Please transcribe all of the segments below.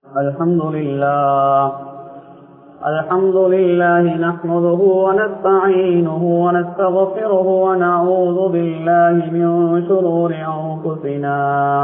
الحمد لله الحمد لله نحمده ونستعينه ونستغفره ونعوذ بالله من شرور أنفسنا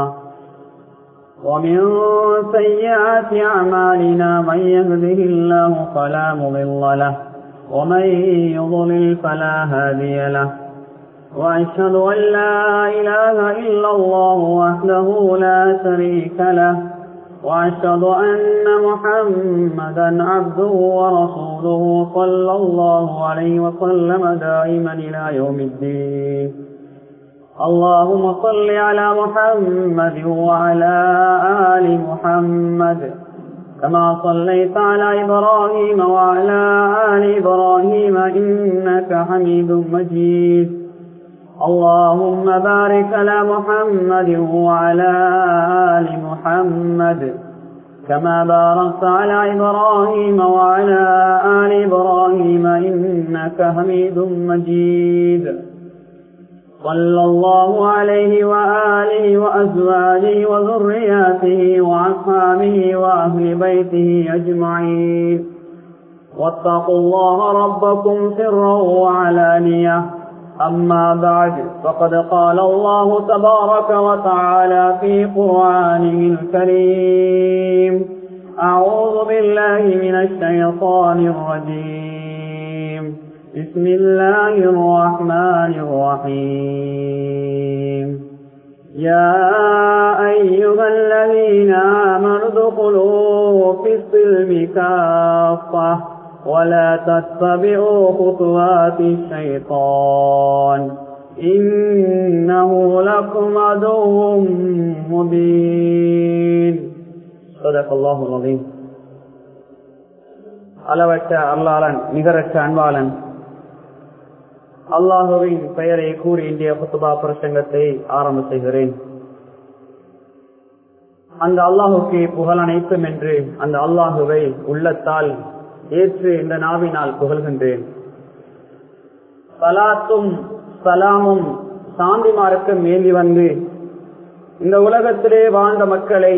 ومن سيئات أعمالنا من يهده الله فلا مضل له ومن يضلل فلا هادي له وأشهد أن لا إله إلا الله وحده لا شريك له وأشهد أن محمدا عبده ورسوله صلى الله عليه وسلم دائما إلى يوم الدين اللهم صل على محمد وعلى آل محمد كما صليت على إبراهيم وعلى آل إبراهيم إنك حميد مجيد اللهم بارك على محمد وعلى آل محمد كما باركت على إبراهيم وعلى آل إبراهيم إنك حميد مجيد صلى الله عليه وآله وأزواجه وذرياته وأصحابه وأهل بيته أجمعين واتقوا الله ربكم سرا وعلانية أما بعد فقد قال الله تبارك وتعالى في قرآنه الكريم أعوذ بالله من الشيطان الرجيم بسم الله الرحمن الرحيم يا أيها الذين آمنوا ادخلوا في السلم كافة ولا تتبعوا خطوات الشيطان إنه لكم عدو مبين صدق الله العظيم அளவற்ற அல்லாளன் நிகரற்ற அன்பாளன் அல்லாஹுவின் பெயரை கூறி இந்திய புத்துபா பிரசங்கத்தை ஆரம்ப செய்கிறேன் அந்த அல்லாஹுக்கு புகழ் அனைத்தும் என்று அந்த அல்லாஹுவை உள்ளத்தால் ஏற்று இந்த நாவினால் புகழ்கின்றேன் சலாத்தும் சலாமும் சாந்திமாருக்கு மேலி வந்து இந்த உலகத்திலே வாழ்ந்த மக்களை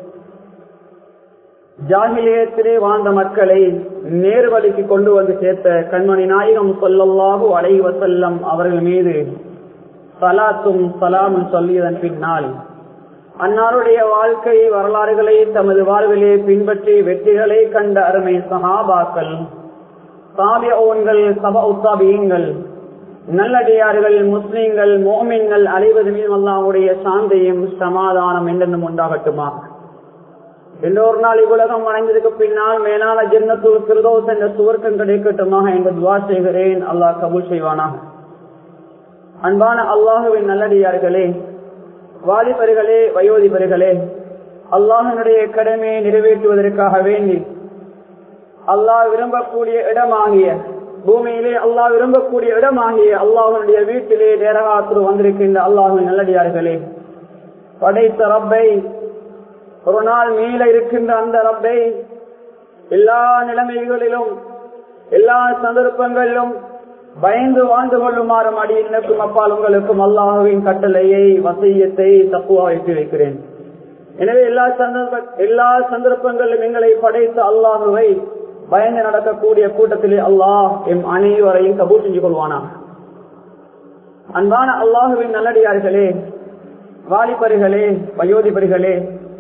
ஜாகிலியத்திலே வாழ்ந்த மக்களை நேர்வழிக்கு கொண்டு வந்து சேர்த்த கண்மணி நாயகம் சொல்லல்லாஹு அலை வசல்லம் அவர்கள் மீது சலாத்தும் சலாமும் சொல்லியதன் பின்னால் அன்னாருடைய வாழ்க்கை வரலாறுகளை தமது வாழ்விலே பின்பற்றி வெற்றிகளை கண்ட அருமை சஹாபாக்கள் சாபியங்கள் சபா உத்தாபியங்கள் நல்லடியார்கள் முஸ்லீம்கள் மோமின்கள் அலைவது மீதும் அல்லாவுடைய சாந்தையும் சமாதானம் என்றென்றும் உண்டாகட்டுமா எல்லோரு நாள் இவ்வுலகம் அடைந்ததுக்கு பின்னால் மேலான ஜென்னத்துள் சிறுதோஸ் என்ற சுவர்க்கம் கிடைக்கட்டுமாக என்று துவா செய்கிறேன் அல்லாஹ் கபூல் செய்வானாக அன்பான அல்லாஹுவின் நல்லடியார்களே வாலிபர்களே வயோதிபர்களே அல்லாஹனுடைய கடமையை நிறைவேற்றுவதற்காக வேண்டி அல்லாஹ் விரும்பக்கூடிய இடமாகிய பூமியிலே அல்லாஹ் விரும்பக்கூடிய இடமாகிய அல்லாஹனுடைய வீட்டிலே நேரகாத்து வந்திருக்கின்ற அல்லாஹின் நல்லடியார்களே படைத்த ரப்பை ஒரு நாள் மீள இருக்கின்ற அந்த ரப்பை எல்லா நிலைமைகளிலும் எல்லா சந்தர்ப்பங்களிலும் பயந்து வாழ்ந்து கொள்ளுமாறு அடியினருக்கும் அப்பால் உங்களுக்கும் அல்லாஹுவின் கட்டளையை வசியத்தை தப்புவா வைத்து வைக்கிறேன் எனவே எல்லா சந்தர்ப்ப எல்லா சந்தர்ப்பங்களிலும் எங்களை படைத்த அல்லாஹுவை பயந்து நடக்கக்கூடிய கூட்டத்திலே அல்லாஹ் எம் அனைவரையும் கபூர் செஞ்சு கொள்வானா அன்பான அல்லாஹுவின் நல்லடியார்களே வாலிபர்களே வயோதிபர்களே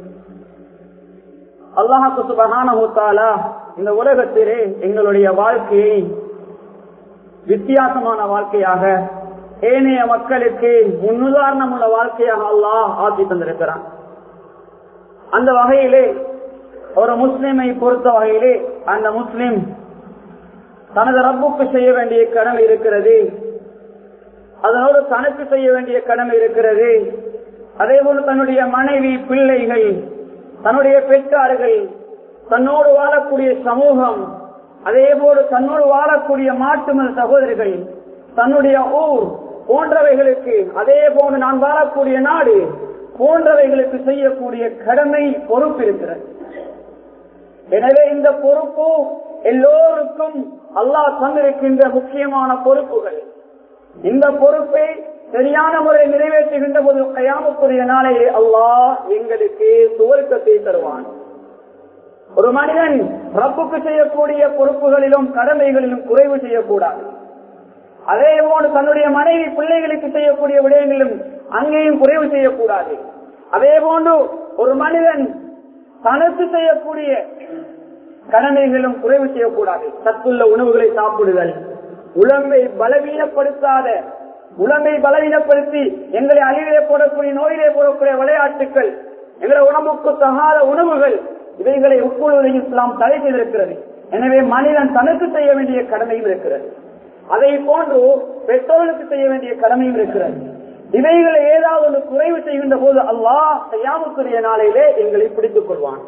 அல்லாஹு சுபகான இந்த உலகத்திலே எங்களுடைய வாழ்க்கையை வித்தியாசமான வாழ்க்கையாக ஏனைய மக்களுக்கு முன்னுதாரணம் உள்ள வாழ்க்கையாக அல்லாஹ் ஆட்சி தந்திருக்கிறான் அந்த வகையிலே ஒரு முஸ்லிமை பொறுத்த வகையிலே அந்த முஸ்லிம் தனது ரப்புக்கு செய்ய வேண்டிய கடமை இருக்கிறது அதனோடு தனக்கு செய்ய வேண்டிய கடமை இருக்கிறது அதே போல தன்னுடைய மனைவி பிள்ளைகள் தன்னுடைய பெற்றார்கள் தன்னோடு வாழக்கூடிய சமூகம் அதே போல தன்னோடு வாழக்கூடிய மாட்டுமல் சகோதரிகள் தன்னுடைய ஊர் போன்றவைகளுக்கு அதே போன்று நான் வாழக்கூடிய நாடு போன்றவைகளுக்கு செய்யக்கூடிய கடமை பொறுப்பு இருக்கிறது எனவே இந்த பொறுப்பு எல்லோருக்கும் அல்லாஹ் தந்திருக்கின்ற முக்கியமான பொறுப்புகள் இந்த பொறுப்பை சரியான முறையில் நிறைவேற்றுகின்ற போது கயாமக்குரிய நாளையே அல்லாஹ் எங்களுக்கு சுவர்க்கத்தை தருவான் ஒரு மனிதன் ரப்புக்கு செய்யக்கூடிய பொறுப்புகளிலும் கடமைகளிலும் குறைவு செய்யக்கூடாது அதே போன்று தன்னுடைய மனைவி பிள்ளைகளுக்கு செய்யக்கூடிய விடயங்களிலும் அங்கேயும் குறைவு செய்யக்கூடாது அதே போன்று ஒரு மனிதன் தனக்கு செய்யக்கூடிய கடமைகளும் குறைவு செய்யக்கூடாது சத்துள்ள உணவுகளை சாப்பிடுதல் உடம்பை பலவீனப்படுத்தாத உடம்பை பலவீனப்படுத்தி எங்களை அழிவிலே போடக்கூடிய நோயிலே போடக்கூடிய விளையாட்டுகள் எங்களை உடம்புக்கு தகாத உணவுகள் இவைகளை உட்கொள்வதை இஸ்லாம் தடை செய்திருக்கிறது எனவே மனிதன் தனக்கு செய்ய வேண்டிய கடமையும் இருக்கிறது அதை போன்று பெற்றோர்களுக்கு செய்ய வேண்டிய கடமையும் இருக்கிறது இவைகளை ஏதாவது ஒன்று குறைவு செய்கின்ற போது அல்லாஹ் செய்யாமக்குரிய நாளையிலே எங்களை பிடித்துக் கொள்வான்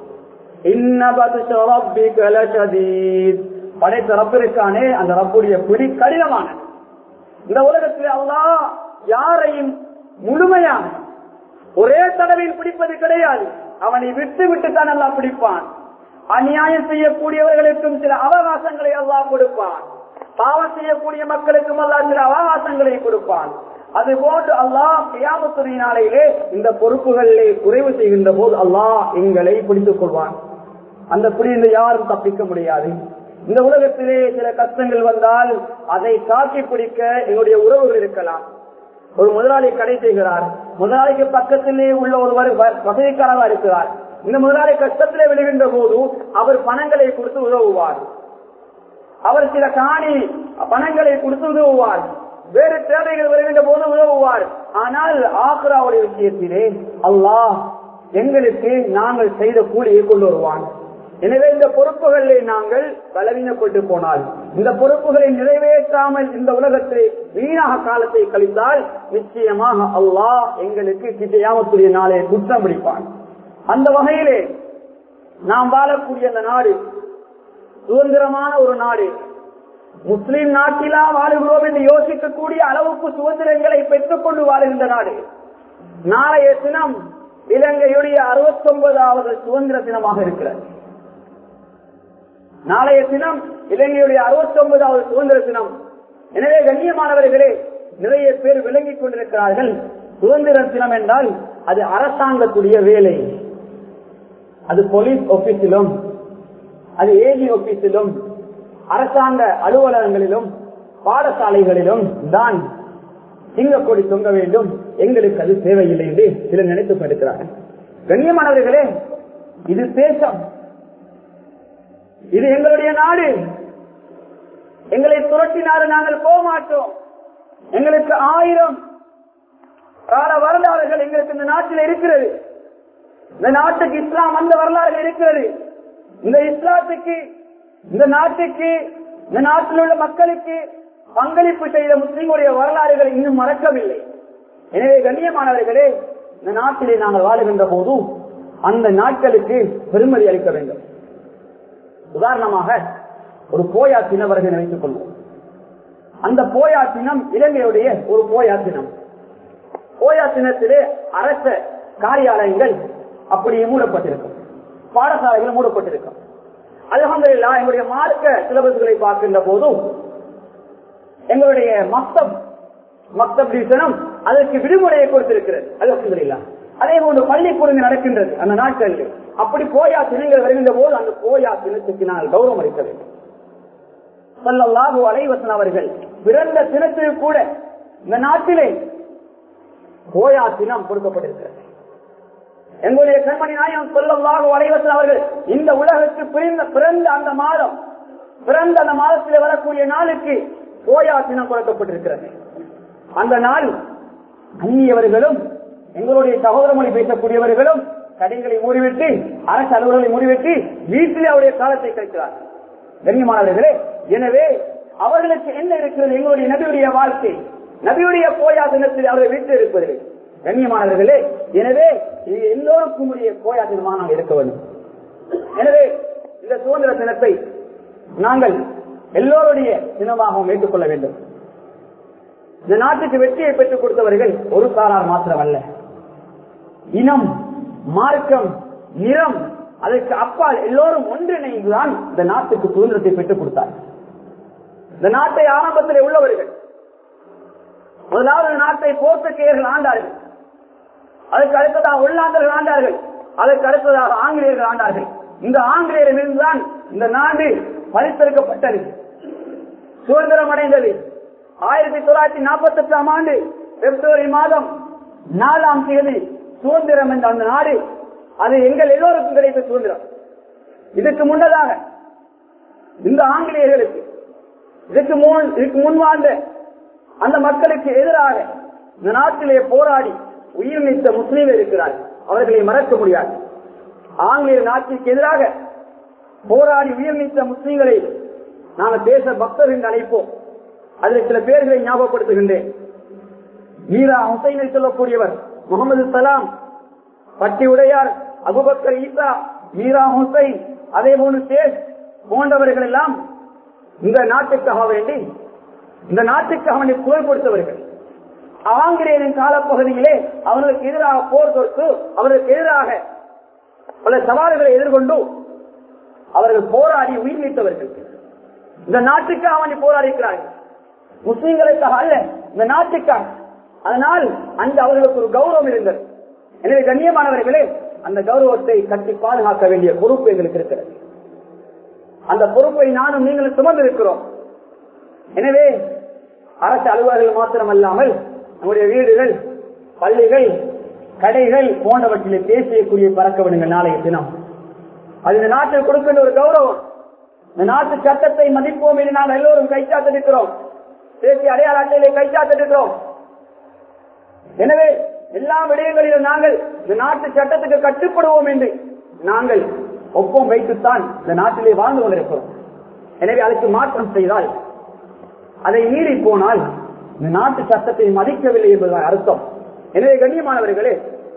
படைத்த ரப்பிற்கானே அந்த ரப்புடைய பிடி கடினமான இந்த உலகத்தில் அல்லாஹ் யாரையும் முழுமையான ஒரே தடவையில் பிடிப்பது கிடையாது அவனை விட்டு விட்டு தான் எல்லாம் பிடிப்பான் அநியாயம் செய்யக்கூடியவர்களுக்கும் சில அவகாசங்களை அல்லாஹ் கொடுப்பான் பாவம் செய்யக்கூடிய மக்களுக்கும் அல்லாஹ் சில அவகாசங்களை கொடுப்பான் அது போன்று அல்லாஹ் கியாமத்துறை நாளையிலே இந்த பொறுப்புகளிலே குறைவு செய்கின்ற போது அல்லாஹ் எங்களை பிடித்துக் கொள்வான் அந்த பிடிந்து யாரும் தப்பிக்க முடியாது இந்த உலகத்திலே சில கஷ்டங்கள் வந்தால் அதை காக்கி பிடிக்க எங்களுடைய உறவுகள் இருக்கலாம் ஒரு முதலாளி கடை செய்கிறார் முதலாளிக்கு பக்கத்திலே உள்ள ஒருவர் வசதிக்காரராக இருக்கிறார் இந்த முதலாளி கஷ்டத்திலே விழுகின்ற போது அவர் பணங்களை கொடுத்து உதவுவார் அவர் சில காணி பணங்களை கொடுத்து உதவுவார் வேறு தேவைகள் வருகின்ற போது உதவுவார் ஆனால் ஆக்ராவுடைய விஷயத்திலே அல்லாஹ் எங்களுக்கு நாங்கள் செய்த கூலியை கொண்டு வருவான் எனவே இந்த பொறுப்புகளை நாங்கள் பலவீனப்பட்டு போனால் இந்த பொறுப்புகளை நிறைவேற்றாமல் இந்த உலகத்தை வீணாக காலத்தை கழித்தால் நிச்சயமாக அல்லாஹ் எங்களுக்கு கிட்டையாமக்கூடிய நாளை குற்றம் பிடிப்பான் அந்த வகையிலே நாம் வாழக்கூடிய அந்த நாடு சுதந்திரமான ஒரு நாடு முஸ்லிம் நாட்டிலா வாழுகிறோம் என்று யோசிக்கக்கூடிய அளவுக்கு சுதந்திரங்களை பெற்றுக் கொண்டு வாழுகின்ற நாடு நாளைய தினம் இலங்கையுடைய அறுபத்தி ஒன்பதாவது சுதந்திர தினமாக இருக்கிறது நாளைய தினம் இலங்கையுடைய அறுபத்தி ஒன்பதாவது சுதந்திர தினம் எனவே கண்ணியமானவர்களே நிறைய பேர் விளங்கிக் கொண்டிருக்கிறார்கள் சுதந்திர தினம் என்றால் அது அரசாங்கத்துடைய வேலை அது போலீஸ் ஆபீஸிலும் அது ஏஜி ஆபீஸிலும் அரசாங்க அலுவலகங்களிலும் பாடசாலைகளிலும் தான் சிங்கக்கொடி தொங்க வேண்டும் எங்களுக்கு அது தேவையில்லை என்று சிலர் நினைத்துக் கொண்டிருக்கிறார்கள் கண்ணியமானவர்களே இது தேசம் இது எங்களுடைய நாடு எங்களை துரட்டினாரு நாங்கள் போக மாட்டோம் எங்களுக்கு ஆயிரம் கால வரலாறுகள் எங்களுக்கு இந்த நாட்டில் இருக்கிறது இந்த நாட்டுக்கு இஸ்லாம் அந்த வரலாறுகள் இருக்கிறது இந்த இஸ்லாத்துக்கு இந்த நாட்டுக்கு இந்த நாட்டில் உள்ள மக்களுக்கு பங்களிப்பு செய்த முஸ்லிம்களுடைய வரலாறுகளை இன்னும் மறக்கவில்லை எனவே கண்ணியமானவர்களே இந்த நாட்டிலே நாங்கள் வாழுகின்ற போது அந்த நாட்களுக்கு பெருமதி அளிக்க வேண்டும் உதாரணமாக ஒரு போயா தினவரகை வைத்துக் கொள்வோம் அந்த போயா தினம் இலங்கையுடைய ஒரு போயா தினம் போயா தினத்திலே அரச காரியாலயங்கள் அப்படியே மூடப்பட்டிருக்கும் பாடசாலைகள் மூடப்பட்டிருக்கும் அலமதுல்லா எங்களுடைய மார்க்க சிலபஸ்களை பார்க்கின்ற போதும் எங்களுடைய மக்தம் மக்தப் டிவிஷனும் அதற்கு விடுமுறையை கொடுத்திருக்கிறது அலமதுல்லா அதே போன்று பள்ளிக்கூடங்கள் நடக்கின்றது அந்த நாட்களில் அப்படி போயா தினங்கள் வருகின்ற போது அந்த போயா தினத்துக்கு நாங்கள் கௌரவம் அளிக்க வேண்டும் சொல்லல்லாஹு அலைவசன் அவர்கள் பிறந்த தினத்திற்கு கூட இந்த நாட்டிலே போயா தினம் கொடுக்கப்பட்டிருக்கிறது எங்களுடைய கண்மணி நாயகம் சொல்லல்லாஹு அலைவசன் அவர்கள் இந்த உலகத்துக்கு பிறந்த பிறந்த அந்த மாதம் பிறந்த அந்த மாதத்தில் வரக்கூடிய நாளுக்கு போயா தினம் கொடுக்கப்பட்டிருக்கிறது அந்த நாள் அந்நியவர்களும் எங்களுடைய சகோதர மொழி பேசக்கூடியவர்களும் கடைகளை மூடிவிட்டு அரசு அலுவலர்களை மூடிவிட்டு வீட்டிலே அவருடைய காலத்தை கழிக்கிறார் கண்ணியமானவர்களே எனவே அவர்களுக்கு என்ன இருக்கிறது எங்களுடைய நபியுடைய வாழ்க்கை நபியுடைய போயா தினத்தில் அவர்கள் வீட்டில் இருப்பதில்லை கண்ணியமானவர்களே எனவே இது எல்லோருக்கும் உரிய போயா தினமாக நாங்கள் இருக்க வேண்டும் எனவே இந்த சுதந்திர தினத்தை நாங்கள் எல்லோருடைய தினமாகவும் ஏற்றுக்கொள்ள வேண்டும் இந்த நாட்டுக்கு வெற்றியை பெற்றுக் கொடுத்தவர்கள் ஒரு சாரார் மாத்திரமல்ல இனம் மார்க்கம் நிறம் அதற்கு அப்பால் எல்லோரும் ஒன்றிணைந்துதான் இந்த நாட்டுக்கு சுதந்திரத்தை பெற்றுக் கொடுத்தார் இந்த நாட்டை ஆரம்பத்தில் உள்ளவர்கள் முதலாவது நாட்டை போர்த்துக்கேயர்கள் ஆண்டார்கள் அதற்கு அடுத்ததாக உள்ளாந்தர்கள் ஆண்டார்கள் அதற்கு அடுத்ததாக ஆங்கிலேயர்கள் ஆண்டார்கள் இந்த ஆங்கிலேயரிலிருந்துதான் இந்த நாடு பரிசெடுக்கப்பட்டது சுதந்திரம் அடைந்தது ஆயிரத்தி தொள்ளாயிரத்தி நாற்பத்தி எட்டாம் ஆண்டு பிப்ரவரி மாதம் நாலாம் தேதி சுதந்திரம் என்ற அந்த நாடு அது எங்கள் எல்லோருக்கும் கிடைத்த சுதந்திரம் இதுக்கு முன்னதாக இந்த ஆங்கிலேயர்களுக்கு இதுக்கு முன் இதுக்கு முன் வாழ்ந்த அந்த மக்களுக்கு எதிராக இந்த நாட்டிலே போராடி உயிர் நீத்த முஸ்லீம்கள் இருக்கிறார்கள் அவர்களை மறக்க முடியாது ஆங்கிலேய நாட்டிற்கு எதிராக போராடி உயிர் நீத்த முஸ்லீம்களை நாங்கள் தேச பக்தர் என்று அழைப்போம் அதில் சில பேர்களை ஞாபகப்படுத்துகின்றேன் மீரா ஹுசைனை சொல்லக்கூடியவர் முகமது சலாம் பட்டி உடையார் அபுபக்கர் ஈசா மீரா ஹுசைன் அதே போன்று சேஷ் போன்றவர்கள் எல்லாம் இந்த நாட்டுக்காக வேண்டி இந்த நாட்டுக்காக வேண்டி குரல் கொடுத்தவர்கள் ஆங்கிலேயரின் காலப்பகுதியிலே அவர்களுக்கு எதிராக போர் தொடுத்து அவர்களுக்கு எதிராக பல சவால்களை எதிர்கொண்டு அவர்கள் போராடி உயிர் நீத்தவர்கள் இந்த நாட்டுக்காக வேண்டி போராடி இருக்கிறார்கள் முஸ்லிம்களுக்காக அல்ல இந்த நாட்டுக்காக அதனால் அந்த அவர்களுக்கு ஒரு கௌரவம் இருந்தது எனவே கண்ணியமானவர்களே அந்த கௌரவத்தை கட்டி பாதுகாக்க வேண்டிய பொறுப்பு எங்களுக்கு இருக்கிறது அந்த பொறுப்பை நானும் நீங்களும் சுமந்து இருக்கிறோம் எனவே அரசு அலுவலர்கள் மாத்திரமல்லாமல் நம்முடைய வீடுகள் பள்ளிகள் கடைகள் போன்றவற்றில் பேசியக்கூடிய பறக்க விடுங்கள் நாளைய தினம் அது இந்த நாட்டில் கொடுக்கின்ற ஒரு கௌரவம் இந்த நாட்டு சட்டத்தை மதிப்போம் என்று நாம் எல்லோரும் கைச்சாத்திருக்கிறோம் தேசிய அடையாள அட்டையிலே கைச்சாத்திருக்கிறோம் எனவே எல்லா விடயங்களிலும் நாங்கள் இந்த நாட்டு சட்டத்துக்கு கட்டுப்படுவோம் என்று நாங்கள் ஒப்பம் வைத்துத்தான் இந்த நாட்டிலே வாழ்ந்து கொண்டிருக்கிறோம் எனவே அதுக்கு மாற்றம் செய்தால் அதை மீறி போனால் இந்த நாட்டு சட்டத்தை மதிக்கவில்லை என்பதுதான் அர்த்தம் எனவே கண்ணியமானவர்களே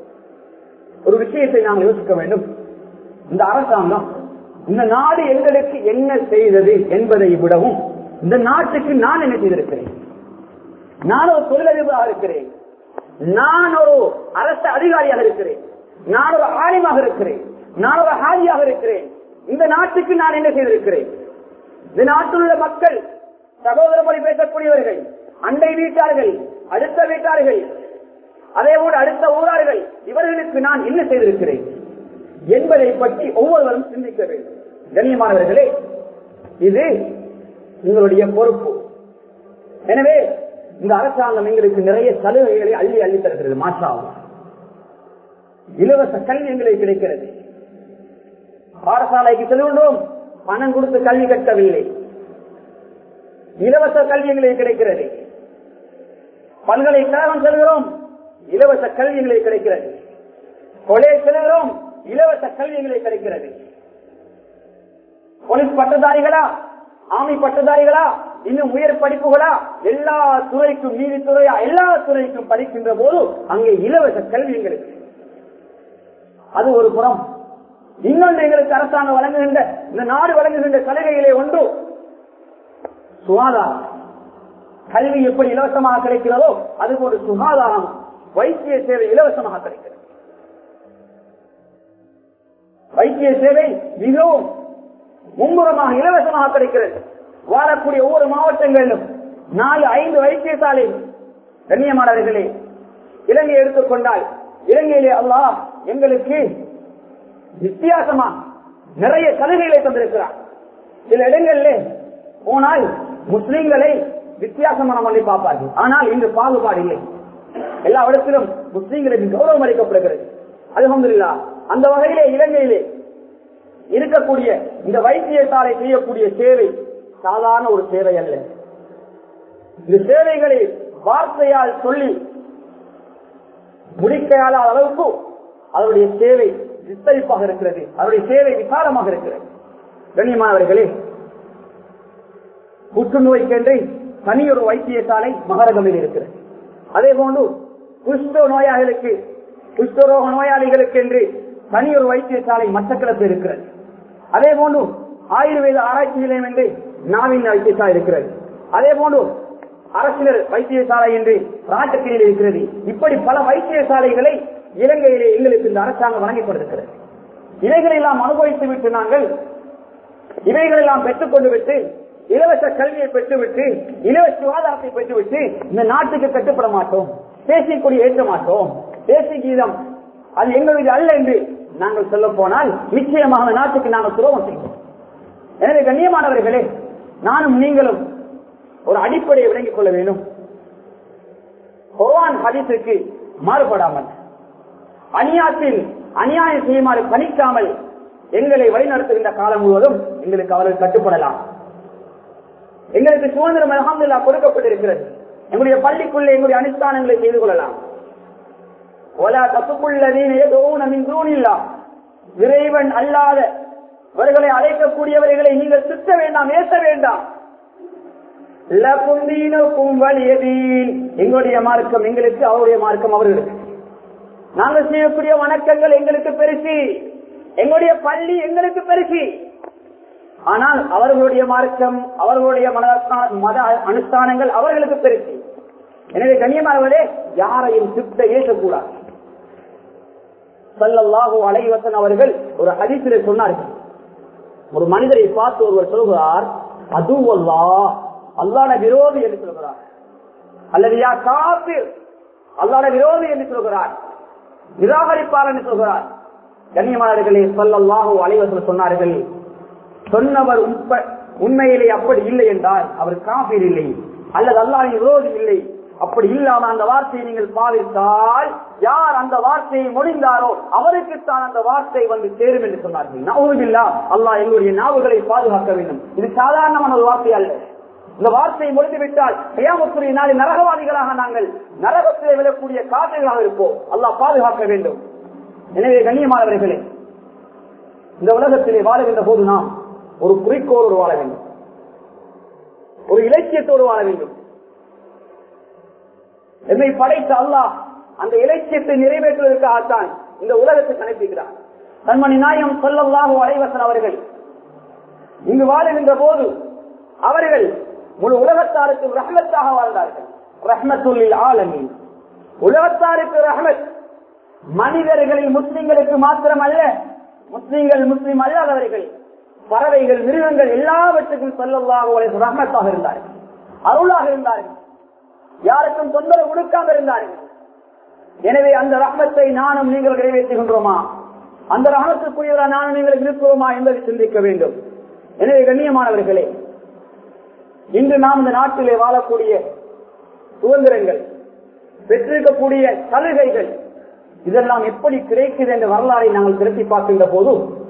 ஒரு விஷயத்தை நாங்கள் யோசிக்க வேண்டும் இந்த அரசாங்கம் இந்த நாடு எங்களுக்கு என்ன செய்தது என்பதை விடவும் இந்த நாட்டுக்கு நான் என்ன செய்திருக்கிறேன் நான் ஒரு தொழிலதிபராக இருக்கிறேன் நான் ஒரு அரசு அதிகாரியாக இருக்கிறேன் நான் ஒரு ஆலிமாக இருக்கிறேன் நான் ஒரு ஹாரியாக இருக்கிறேன் இந்த நாட்டுக்கு நான் என்ன செய்திருக்கிறேன் இந்த நாட்டில் உள்ள மக்கள் சகோதர மொழி பேசக்கூடியவர்கள் அண்டை வீட்டார்கள் அடுத்த வீட்டார்கள் அதே போல அடுத்த ஊரார்கள் இவர்களுக்கு நான் என்ன செய்திருக்கிறேன் என்பதை பற்றி ஒவ்வொருவரும் சிந்திக்க வேண்டும் கண்ணியமானவர்களே இது உங்களுடைய பொறுப்பு எனவே இந்த அரசாங்கம் எங்களுக்கு நிறைய சலுகைகளை அள்ளி அள்ளி தருகிறது மாற்றாவும் இலவச கல்வி எங்களுக்கு கிடைக்கிறது பாடசாலைக்கு செல்கின்றோம் பணம் கொடுத்து கல்வி கட்டவில்லை இலவச கல்வி எங்களுக்கு கிடைக்கிறது பல்கலைக்கழகம் செல்கிறோம் இலவச கல்வி எங்களுக்கு கிடைக்கிறது கொலை செல்கிறோம் இலவச கல்வி எங்களுக்கு கிடைக்கிறது போலீஸ் பட்டதாரிகளா ஆமி பட்டதாரிகளா இன்னும் உயர் படிப்புகளா எல்லா துறைக்கும் நீதித்துறையா எல்லா துறைக்கும் படிக்கின்ற போது அங்கே இலவச கல்வி எங்களுக்கு அது ஒரு புறம் இன்னொன்று எங்களுக்கு அரசாங்கம் வழங்குகின்ற இந்த நாடு வழங்குகின்ற சலுகைகளே ஒன்று சுகாதாரம் கல்வி எப்படி இலவசமாக கிடைக்கிறதோ அதுபோன்று சுகாதாரம் வைத்திய சேவை இலவசமாக கிடைக்கிறது வைத்திய சேவை மிகவும் மும்முரமாக இலவசமாக கிடைக்கிறது வாழக்கூடிய ஒவ்வொரு மாவட்டங்களிலும் நாலு ஐந்து வைத்தியசாலை கண்ணியமானவர்களே இலங்கை எடுத்துக்கொண்டால் இலங்கையிலே அல்லாஹ் எங்களுக்கு வித்தியாசமா நிறைய சலுகைகளை தந்திருக்கிறார் சில இடங்களில் போனால் முஸ்லிம்களை வித்தியாசமான பண்ணி பார்ப்பார்கள் ஆனால் இங்கு பாகுபாடு இல்லை எல்லா இடத்திலும் முஸ்லிம்களுக்கு கௌரவம் அளிக்கப்படுகிறது அலமதுல்லா அந்த வகையிலே இலங்கையிலே இருக்கக்கூடிய இந்த வைத்தியசாலை செய்யக்கூடிய சேவை சாதாரண ஒரு சேவை அல்ல இந்த சேவைகளை வார்த்தையால் சொல்லி முடிக்கையாத அளவுக்கு அவருடைய சேவை விஸ்தரிப்பாக இருக்கிறது அவருடைய சேவை விசாலமாக இருக்கிறது கண்ணியமானவர்களே புற்றுநோய்க்கென்று தனியொரு வைத்தியசாலை மகரகமில் இருக்கிறது அதே போன்று குஷ்ட நோயாளிகளுக்கு குஷ்டரோக நோயாளிகளுக்கு என்று தனியொரு வைத்தியசாலை மட்டக்களப்பு இருக்கிறது அதே போன்று ஆயுர்வேத ஆராய்ச்சி நிலையம் என்று நாவின் வைத்தியசாலை இருக்கிறது அதே போன்று அரசியல் வைத்தியசாலை என்று ராஜக்கிரியில் இருக்கிறது இப்படி பல வைத்தியசாலைகளை இலங்கையிலே எங்களுக்கு இந்த அரசாங்கம் வழங்கிக் கொண்டிருக்கிறது இவைகளெல்லாம் அனுபவித்து விட்டு நாங்கள் இவைகளெல்லாம் பெற்றுக்கொண்டு விட்டு இலவச கல்வியை பெற்றுவிட்டு இலவச சுகாதாரத்தை பெற்றுவிட்டு இந்த நாட்டுக்கு கட்டுப்பட மாட்டோம் தேசிய கொடி ஏற்ற மாட்டோம் தேசிய கீதம் அது எங்களுடைய அல்ல என்று நாங்கள் சொல்ல போனால் நிச்சயமாக அந்த நாட்டுக்கு நாங்கள் துரோகம் செய்வோம் எனவே கண்ணியமானவர்களே நானும் நீங்களும் ஒரு அடிப்படையை விளங்கிக் கொள்ள வேண்டும் குர்ஆன் ஹதீஸுக்கு மாறுபடாமல் அநியாயத்தில் அநியாயம் செய்யுமாறு பணிக்காமல் எங்களை வழிநடத்துகின்ற காலம் முழுவதும் எங்களுக்கு அவர்கள் கட்டுப்படலாம் எங்களுக்கு சுதந்திரம் அலமதுல்லா கொடுக்கப்பட்டிருக்கிறது எங்களுடைய பள்ளிக்குள்ளே எங்களுடைய அனுஷ்டானங்களை செய்து கொள்ளலாம் ஒலா தப்புக்குள்ளதீன எதோன மின் தூணில்லா இறைவன் அல்லாத அவர்களை அழைக்கக்கூடியவர்களை நீங்கள் சுத்த வேண்டாம் ஏச வேண்டாம் லக்கும் தீனுக்கும் வலியதீன் எங்களுடைய மார்க்கம் எங்களுக்கு அவருடைய மார்க்கம் அவர்களுக்கு நாங்கள் செய்யக்கூடிய வணக்கங்கள் எங்களுக்கு பெருசி எங்களுடைய பள்ளி எங்களுக்கு பெருசி ஆனால் அவர்களுடைய மார்க்கம் அவர்களுடைய மத- மத அனுஷ்டானங்கள் அவர்களுக்கு பெருசி எனவே கண்ணியமானவர்களே யாரையும் சுத்த ஏசக்கூடாது சல்லல்லாஹு அலைஹி வஸல்லம் அவர்கள் ஒரு ஹதீஸிலே சொன்னார்கள் ஒரு மனிதரை பார்த்து ஒருவர் சொல்கிறார் அது அல்லா அல்லாட விரோதி என்று சொல்கிறார் அல்லது யா காபிர் அல்லாட விரோதி என்று சொல்கிறார் நிராகரிப்பார் என்று சொல்கிறார் கண்ணியமானவர்களே சொல்லல்லாஹு அலைவசல் சொன்னார்கள் சொன்னவர் உண்ப- உண்மையிலே அப்படி இல்லை என்றால் அவர் காபீர் இல்லை அல்லது அல்லாஹின் விரோதி இல்லை அப்படி இல்லாம அந்த வார்த்தையை நீங்கள் பாவித்தால் யார் அந்த வார்த்தையை முடிந்தாரோ அவருக்குத்தான் அந்த வார்த்தை வந்து சேரும் என்று சொன்னார்கள் நவுதில்லா அல்லாஹ் எங்களுடைய நாவுகளை பாதுகாக்க வேண்டும் இது சாதாரணமான ஒரு வார்த்தை அல்ல இந்த வார்த்தையை முடிந்துவிட்டால் கையாமத்துடைய நாளில் நரகவாதிகளாக நாங்கள் நரகத்திலே விழக்கூடிய காற்றைகளாக இருப்போம் அல்லாஹ் பாதுகாக்க வேண்டும் எனவே கண்ணியமானவர்களே இந்த உலகத்திலே வாழுகின்ற போது நாம் ஒரு குறிக்கோளோடு வாழ வேண்டும் ஒரு இலட்சியத்தோடு வாழ வேண்டும் என்னை படைத்த அல்லாஹ் அந்த இலட்சியத்தை நிறைவேற்றுவதற்காகத்தான் இந்த உலகத்தை கணிப்பிக்கிறார் கண்மணி நாயம் சொல்லல்லாஹு அலைவசன் அவர்கள் இங்கு வாழுகின்ற போது அவர்கள் முழு உலகத்தாருக்கு ரஹ்மத்தாக வாழ்ந்தார்கள் ரஹ்மத்துல்லில் ஆலமீன் உலகத்தாருக்கு ரஹ்மத் மனிதர்களில் முஸ்லிம்களுக்கு மாத்திரம் அல்ல முஸ்லிம்கள் முஸ்லிம் அல்லாதவர்கள் பறவைகள் மிருகங்கள் எல்லாவற்றுக்கும் சொல்லல்லாக ரஹ்மத்தாக இருந்தார்கள் அருளாக இருந்தார்கள் யாருக்கும் தொந்தரவு கொடுக்காம இருந்தார்கள் எனவே அந்த ரஹ்மத்தை நானும் நீங்கள் நிறைவேற்றுகின்றோமா அந்த ரஹமத்துக்குரியவரா நானும் நீங்கள் இருக்கிறோமா என்பதை சிந்திக்க வேண்டும் எனவே கண்ணியமானவர்களே இன்று நாம் இந்த நாட்டிலே வாழக்கூடிய சுதந்திரங்கள் பெற்றிருக்கக்கூடிய சலுகைகள் இதெல்லாம் எப்படி கிடைக்குது என்ற வரலாறை நாங்கள் திருப்பி பார்க்கின்ற போது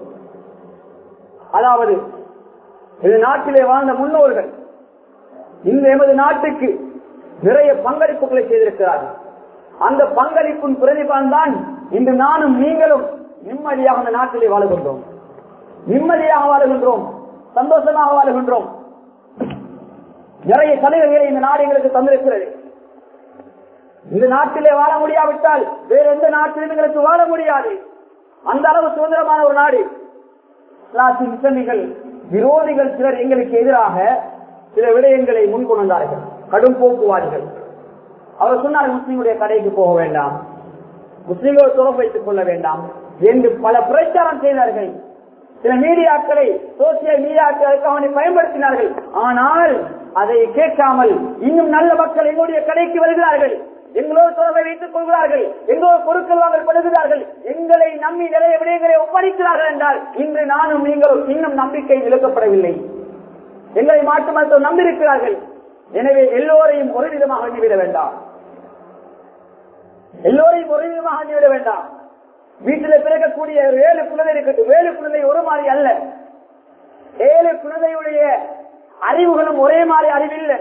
அதாவது இந்த நாட்டிலே வாழ்ந்த முன்னோர்கள் இந்த எமது நாட்டுக்கு நிறைய பங்களிப்புகளை செய்திருக்கிறார்கள் அந்த பங்களிப்பின் பிரதிபலன் தான் இன்று நானும் நீங்களும் நிம்மதியாக அந்த நாட்டிலே வாழுகின்றோம் நிம்மதியாக வாழுகின்றோம் சந்தோஷமாக வாழுகின்றோம் நிறைய சலுகைகளை இந்த நாடு எங்களுக்கு தந்திருக்கிறது இந்த நாட்டிலே வாழ முடியாவிட்டால் வேற எந்த நாட்டிலும் எங்களுக்கு வாழ முடியாது அந்த அளவு சுதந்திரமான ஒரு நாடு இஸ்லாத்தின் இஸ்லாமிகள் விரோதிகள் சிலர் எங்களுக்கு எதிராக சில விடயங்களை முன்கொண்டார்கள் கடும் போக்குவாதிகள் அவர் சொன்னார் முஸ்லீமுடைய கடைக்கு போக வேண்டாம் முஸ்லீம்கள் தொடர்பு வைத்துக் கொள்ள வேண்டாம் என்று பல பிரச்சாரம் செய்தார்கள் சில மீடியாக்களை சோசியல் மீடியாக்களுக்கு அவனை பயன்படுத்தினார்கள் ஆனால் அதை கேட்காமல் இன்னும் நல்ல மக்கள் எங்களுடைய கடைக்கு வருகிறார்கள் எங்களோடு தொடர்பை வைத்துக் கொள்கிறார்கள் எங்களோடு பொருட்கள் வாங்கல் படுகிறார்கள் எங்களை நம்பி நிறைய விடயங்களை ஒப்படைக்கிறார்கள் என்றால் இன்று நானும் நீங்களும் இன்னும் நம்பிக்கை இழக்கப்படவில்லை எங்களை மாட்டு மருத்துவம் நம்பியிருக்கிறார்கள் எனவே எல்லோரையும் ஒரு விதமாக எண்ணிவிட வேண்டாம் எல்லோரையும் ஒரு விதமாக எண்ணிவிட வேண்டாம் வீட்டில் பிறக்கக்கூடிய ஒரு ஏழு குழந்தை இருக்கட்டும் ஏழு குழந்தை ஒரு மாதிரி அல்ல ஏழு குழந்தையுடைய அறிவுகளும் ஒரே மாதிரி அறிவில்லை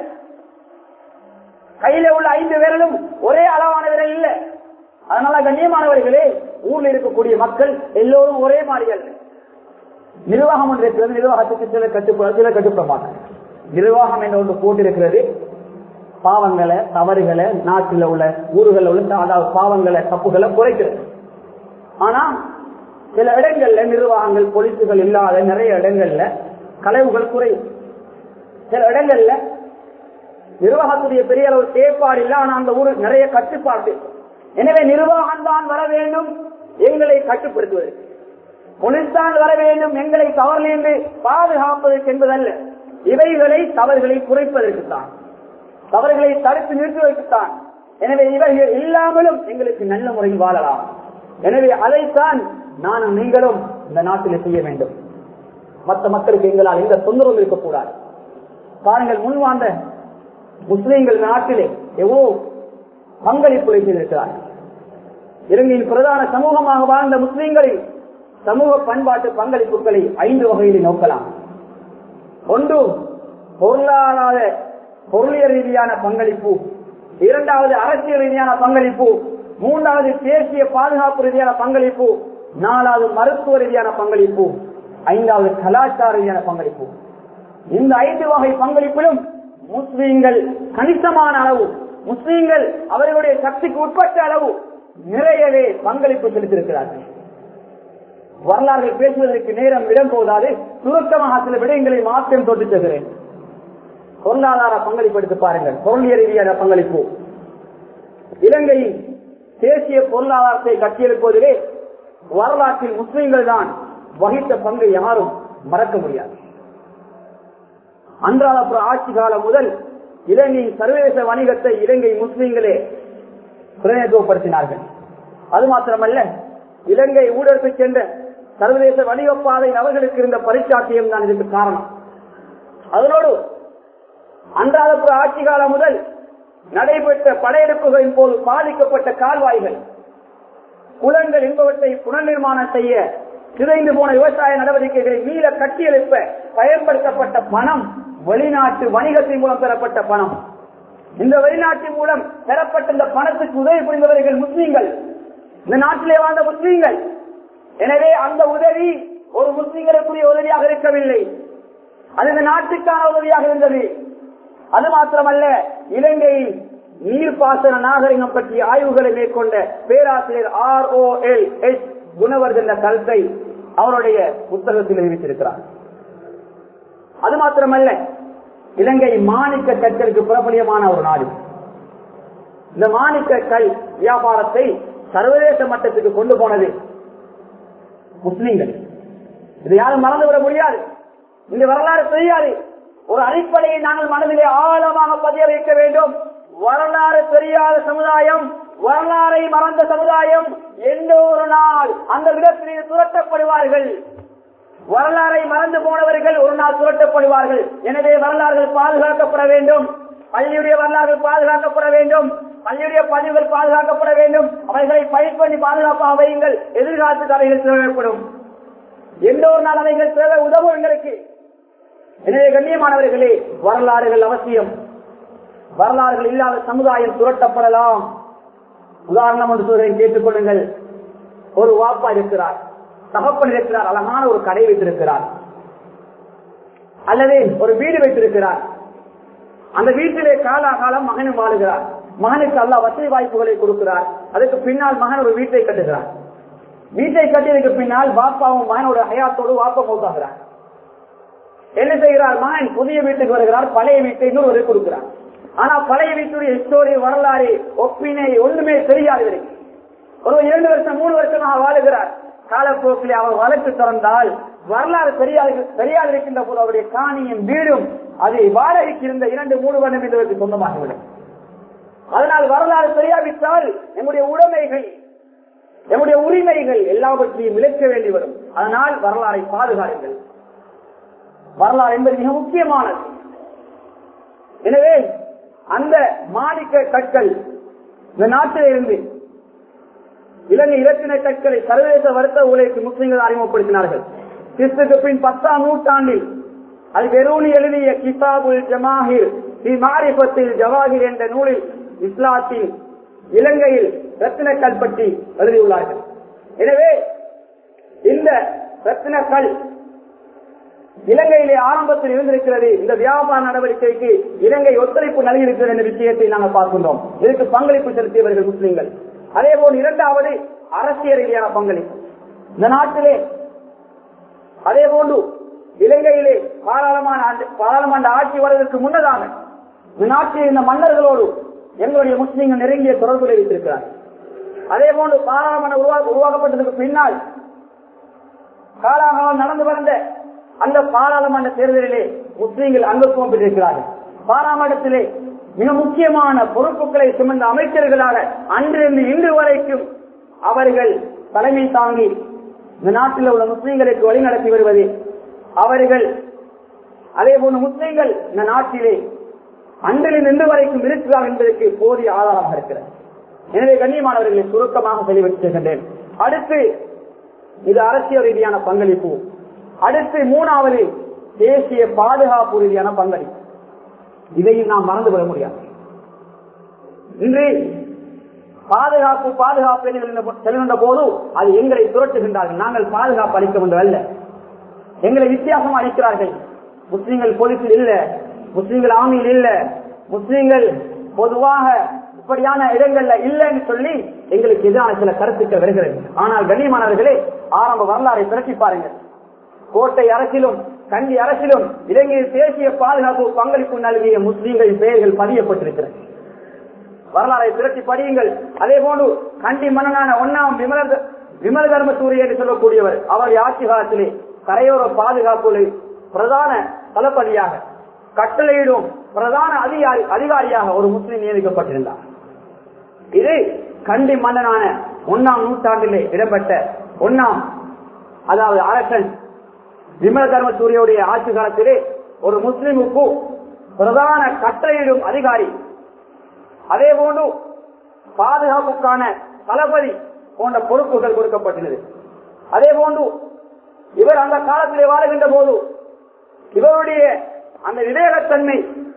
கையில உள்ள ஐந்து விரலும் ஒரே அளவான விரல் இல்ல அதனால கண்ணியமானவர்களே ஊர்ல இருக்கக்கூடிய மக்கள் எல்லோரும் ஒரே மாதிரி அல்ல நிர்வாகம் ஒன்று இருக்கிறது நிர்வாகத்துக்கு சில கட்டுப்பட சில கட்டுப்பட மாட்டாங்க நிர்வாகம் என்ற ஒன்று போட்டிருக்கிறது பாவங்களை தவறுகளை நாட்டில் உள்ள ஊர்களில் உள்ள அதாவது பாவங்களை தப்புகளை குறைக்கிறது ஆனா சில இடங்கள்ல நிர்வாகங்கள் பொலிசுகள் இல்லாத நிறைய இடங்கள்ல கலைவுகள் குறையும் சில இடங்கள்ல நிர்வாகத்துடைய பெரிய அளவு செயற்பாடு இல்ல ஆனா அந்த ஊர் நிறைய கட்டுப்பாடு எனவே நிர்வாகம் தான் வர வேண்டும் எங்களை கட்டுப்படுத்துவதற்கு போலீஸ் தான் வர வேண்டும் எங்களை தவறிலிருந்து பாதுகாப்பதற்கு என்பதல்ல இவைகளை தவறுகளை குறைப்பதற்கு தான் தவறுகளை தடுத்து நிறுத்துவதற்குத்தான் எனவே இவைகள் இல்லாமலும் எங்களுக்கு நல்ல முறையில் வாழலாம் எனவே அதைத்தான் நானும் நீங்களும் இந்த நாட்டில் செய்ய வேண்டும் மற்ற மக்களுக்கு எங்களால் எந்த தொந்தரவும் இருக்கக்கூடாது பாருங்கள் முன் வாழ்ந்த முஸ்லீம்கள் நாட்டிலே எவ்வளவு பங்களிப்புகளை செய்திருக்கிறார்கள் இலங்கையின் பிரதான சமூகமாக வாழ்ந்த முஸ்லீம்களின் சமூக பண்பாட்டு பங்களிப்புகளை ஐந்து வகையில் நோக்கலாம் ஒன்று பொருளாதார பொருளியல் ரீதியான பங்களிப்பு இரண்டாவது அரசியல் ரீதியான பங்களிப்பு மூன்றாவது தேசிய பாதுகாப்பு ரீதியான பங்களிப்பு நாலாவது மருத்துவ ரீதியான பங்களிப்பு ஐந்தாவது கலாச்சார ரீதியான பங்களிப்பு இந்த ஐந்து வகை பங்களிப்பிலும் முஸ்லீம்கள் கணிசமான அளவு முஸ்லீம்கள் அவர்களுடைய சக்திக்கு உட்பட்ட அளவு நிறையவே பங்களிப்பு செலுத்தியிருக்கிறார்கள் வரலாறு பேசுவதற்கு நேரம் இடம் போதாது சுருக்கமாக சில விடயங்களை மாற்றம் தொட்டு செல்கிறேன் பொருளாதார பங்களிப்பு எடுத்து பாருங்கள் பொருளியல் ரீதியான பங்களிப்பு இலங்கையின் தேசிய பொருளாதாரத்தை கட்டியெழுப்புவதிலே வரலாற்றில் முஸ்லிம்கள் தான் வகித்த பங்கை யாரும் மறக்க முடியாது அன்றாடப்புற ஆட்சி காலம் முதல் இலங்கையின் சர்வதேச வணிகத்தை இலங்கை முஸ்லிம்களே பிரதிநிதித்துவப்படுத்தினார்கள் அது மாத்திரமல்ல இலங்கை ஊழலுக்கு சென்ற சர்வதேச வணிக பாதை அவர்களுக்கு இருந்த பரிச்சாட்டியம் தான் இதற்கு காரணம் அதனோடு அன்றாடப்புற ஆட்சி காலம் முதல் நடைபெற்ற படையெடுப்புகளின் போது பாதிக்கப்பட்ட கால்வாய்கள் குளங்கள் என்பவற்றை புனர்நிர்மாணம் செய்ய சிதைந்து போன விவசாய நடவடிக்கைகளை மீள கட்டியெழுப்ப பயன்படுத்தப்பட்ட பணம் வெளிநாட்டு வணிகத்தின் மூலம் பெறப்பட்ட பணம் இந்த வெளிநாட்டின் மூலம் பெறப்பட்ட இந்த பணத்துக்கு உதவி புரிந்தவர்கள் முஸ்லீம்கள் இந்த நாட்டிலே வாழ்ந்த முஸ்லீம்கள் எனவே அந்த உதவி ஒரு முஸ்லீம்களுக்குரிய உதவியாக இருக்கவில்லை அது இந்த நாட்டுக்கான உதவியாக இருந்தது அது மாத்திரமல்ல இலங்கையில் நீர்ப்பாசன நாகரிகம் பற்றிய ஆய்வுகளை மேற்கொண்ட பேராசிரியர் R O L S Gunawardena கருத்தை அவருடைய புத்தகத்தில் அறிவித்திருக்கிறார் அது மாத்திரமல்ல இலங்கை மாணிக்க கற்களுக்கு பிரபலியமான ஒரு நாடு இந்த மாணிக்க கல் வியாபாரத்தை சர்வதேச மட்டத்துக்கு கொண்டு போனது முஸ்லிம்கள் இதை யாரும் மறந்துவிட முடியாது இந்த வரலாறு தெரியாது ஒரு அடிப்படையை நாங்கள் மனதிலே ஆழமாக பதிய வைக்க வேண்டும் வரலாறு தெரியாத சமுதாயம் வரலாறை மறந்த சமுதாயம் எந்த ஒரு நாள் அந்த விடத்தில் துரட்டப்படுவார்கள் வரலாறை மறந்து போனவர்கள் ஒரு நாள் துரட்டப்படுவார்கள் எனவே வரலாறுகள் பாதுகாக்கப்பட வேண்டும் பள்ளியுடைய வரலாறுகள் பாதுகாக்கப்பட வேண்டும் பள்ளியுடைய பதிவுகள் பாதுகாக்கப்பட வேண்டும் அவைகளை பயிர் பண்ணி பாதுகாப்பாக வையுங்கள் எதிர்காலத்துக்கு அவைகள் தேவைப்படும் எந்த ஒரு நாள் அவைகள் தேவை உதவும் எங்களுக்கு எனவே கண்ணியமானவர்களே வரலாறுகள் அவசியம் வரலாறுகள் இல்லாத சமுதாயம் துரட்டப்படலாம் உதாரணம் ஒன்று சொல்றேன் கேட்டுக்கொள்ளுங்கள் ஒரு வாப்பா இருக்கிறார் தகப்பன் இருக்கிறார் அழகான ஒரு கடை வைத்திருக்கிறார் அல்லது ஒரு வீடு வைத்திருக்கிறார் அந்த வீட்டிலே காலாகாலம் மகனும் வாழுகிறார் மகனுக்கு அல்ல வசதி வாய்ப்புகளை கொடுக்கிறார் அதுக்கு பின்னால் மகன் ஒரு வீட்டை கட்டுகிறார் வீட்டை கட்டியதுக்கு பின்னால் பாப்பாவும் மகனோட ஹயாத்தோடு வாப்பா மூத்தாகிறார் என்ன செய்கிறார் மகன் புதிய வீட்டுக்கு வருகிறார் பழைய வீட்டை இன்னொரு கொடுக்கிறார் ஆனா பழைய வீட்டுடைய ஹிஸ்டோரி வரலாறு ஒப்பினை ஒன்றுமே தெரியாது இவருக்கு. ஒரு இரண்டு வருஷம் மூணு வருஷமாக வாழுகிறார் காலப்போக்கில் அவர் வழக்கு திறந்தால் வரலாறு தெரியாது தெரியாது இருக்கின்ற போது அவருடைய காணியும் வீடும் அது வாடகைக்கு இருந்த இரண்டு மூணு வருடம் என்பதற்கு சொந்தமாகிவிடும் அதனால் வரலாறு தெரியாவிட்டால் நம்முடைய உடைமைகள் நம்முடைய உரிமைகள் எல்லாவற்றையும் இழக்க வேண்டி வரும் அதனால் வரலாறை பாதுகாருங்கள் வரலாறு என்பது மிக முக்கியமானது எனவே அந்த மாணிக்க கற்கள் இந்த நாட்டில் இருந்து இலங்கை இலக்கின கற்களை சர்வதேச வர்த்தக உலகிற்கு முஸ்லிம்கள் அறிமுகப்படுத்தினார்கள் கிறிஸ்துக்கு பின் பத்தாம் நூற்றாண்டில் அது வெறுனி எழுதிய கிதாபுல் ஜமாஹிர் தி மாரிபத்தில் ஜவாஹிர் என்ற நூலில் இஸ்லாத்தின் இலங்கையில் ரத்தினக்கல் பற்றி எழுதியுள்ளார்கள் எனவே இந்த ரத்தினக்கல் இலங்கையிலே ஆரம்பத்தில் இருந்திருக்கிறது இந்த வியாபார நடவடிக்கைக்கு இலங்கை ஒத்துழைப்பு நல்கியிருக்கிறது என்ற விஷயத்தை நாங்கள் பார்க்கின்றோம் இதற்கு பங்களிப்பு செலுத்தியவர்கள் முஸ்லிம்கள் அதே போல் இரண்டாவது அரசியல் ரீதியான பங்களிப்பு இந்த நாட்டிலே அதே போன்று இலங்கையிலே பாராளுமான ஆண்டு- பாராளுமன்ற ஆட்சி வருவதற்கு முன்னதாக இந்த நாட்டில் இருந்த மன்னர்களோடு எங்களுடைய முஸ்லிம்கள் நெருங்கிய தொடர்புகளை வைத்திருக்கிறார் அதே போன்று பாராளுமன்ற உருவா- உருவாக்கப்பட்டதற்கு பின்னால் காலாகாலம் நடந்து வந்த அந்த பாராளுமன்ற தேர்தலிலே முஸ்லீம்கள் அங்கத்துவம் பெற்றிருக்கிறார்கள் பாராளுமன்றத்திலே மிக முக்கியமான பொறுப்புகளை சுமந்த அமைச்சர்களாக அன்றிருந்து இன்று வரைக்கும் அவர்கள் தலைமை தாங்கி இந்த நாட்டில் உள்ள முஸ்லீம்களுக்கு வழிநடத்தி வருவது அவர்கள் அதே போன்று முஸ்லீம்கள் இந்த நாட்டிலே அன்றில் நின்று வரைக்கும் இருக்கிறார் என்பதற்கு போதிய ஆதாரமாக இருக்கிறது எனவே கண்ணியமானவர்களை சுருக்கமாக தெளிவுபடுத்துகின்றேன் அடுத்து இது அரசியல் ரீதியான பங்களிப்பு அடுத்து மூணாவது தேசிய பாதுகாப்பு ரீதியான பங்களிப்பு இதையும் நாம் மறந்துவிட முடியாது இன்று பாதுகாப்பு பாதுகாப்பு என்று செல்கின்ற போது அது எங்களை துரட்டுகின்றார்கள் நாங்கள் பாதுகாப்பு அளிக்க வேண்டதல்ல எங்களை வித்தியாசமா அளிக்கிறார்கள் முஸ்லீம்கள் போலீஸில் இல்ல முஸ்லீம்கள் ஆமியில் இல்ல முஸ்லீம்கள் பொதுவாக இப்படியான இடங்கள்ல இல்லைன்னு சொல்லி எங்களுக்கு எதிரான சில கருத்துக்கள் வருகிறது ஆனால் கண்ணியமானவர்களே ஆரம்ப வரலாறை திரட்டி பாருங்கள் கோட்டை அரசிலும் கண்டி அரசிலும் இலங்கையில் தேசிய பாதுகாப்பு பங்களிப்பு நல்கிய முஸ்லீம்களின் பெயர்கள் பதியப்பட்டிருக்கிறது வரலாறை திரட்டி படியுங்கள் அதே போன்று கண்டி மன்னனான ஒன்னாம் விமல விமல தர்மசூரி என்று சொல்லக்கூடியவர் அவருடைய ஆட்சி காலத்திலே கரையோர பாதுகாப்பு பிரதான தளபதியாக கட்டளையிடும் பிரதான அதிகாரி அதிகாரியாக ஒரு முஸ்லீம் நியமிக்கப்பட்டிருந்தார் இது கண்டி மன்னனான ஒன்னாம் நூற்றாண்டிலே இடம்பெற்ற ஒன்னாம் அதாவது அரசன் விமல தர்மசூரியுடைய ஆட்சி காலத்திலே ஒரு முஸ்லிமுக்கு பிரதான கட்டளையிடும் அதிகாரி அதே போன்று பாதுகாப்புக்கான தளபதி போன்ற பொறுப்புகள் கொடுக்கப்பட்டுள்ளது அதே போன்று இவர் அந்த காலத்திலே வாழுகின்ற போது இவருடைய அந்த விவேகத்தன்மை